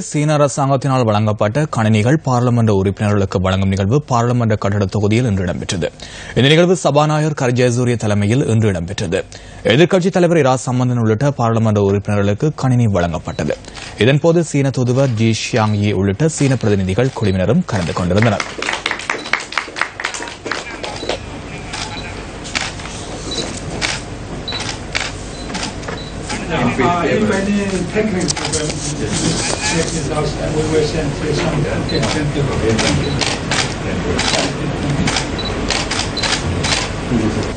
சீன அரசாங்கத்தினால் வழங்கப்பட்ட கணினிகள் பாராளுமன்ற உறுப்பினர்களுக்கு வழங்கும் நிகழ்வு பாராளுமன்ற கட்டட தொகுதியில் இன்று இடம்பெற்றது இந்த நிகழ்வு சபாநாயகர் கர் ஜெயசூரிய தலைமையில் இன்று இடம்பெற்றது எதிர்க்கட்சித் தலைவர் இரா சம்பந்தன் உள்ளிட்ட பாராளுமன்ற உறுப்பினர்களுக்கு கணினி வழங்கப்பட்டது இதன்போது சீன தூதுவர் ஜி ஷியாங் யி உள்ளிட்ட சீன பிரதிநிதிகள் குழுவினரும் கலந்து கொண்டிருந்தனர் Uh, if any technical problem, check this out, and we will send you some. Okay, thank you. Thank you.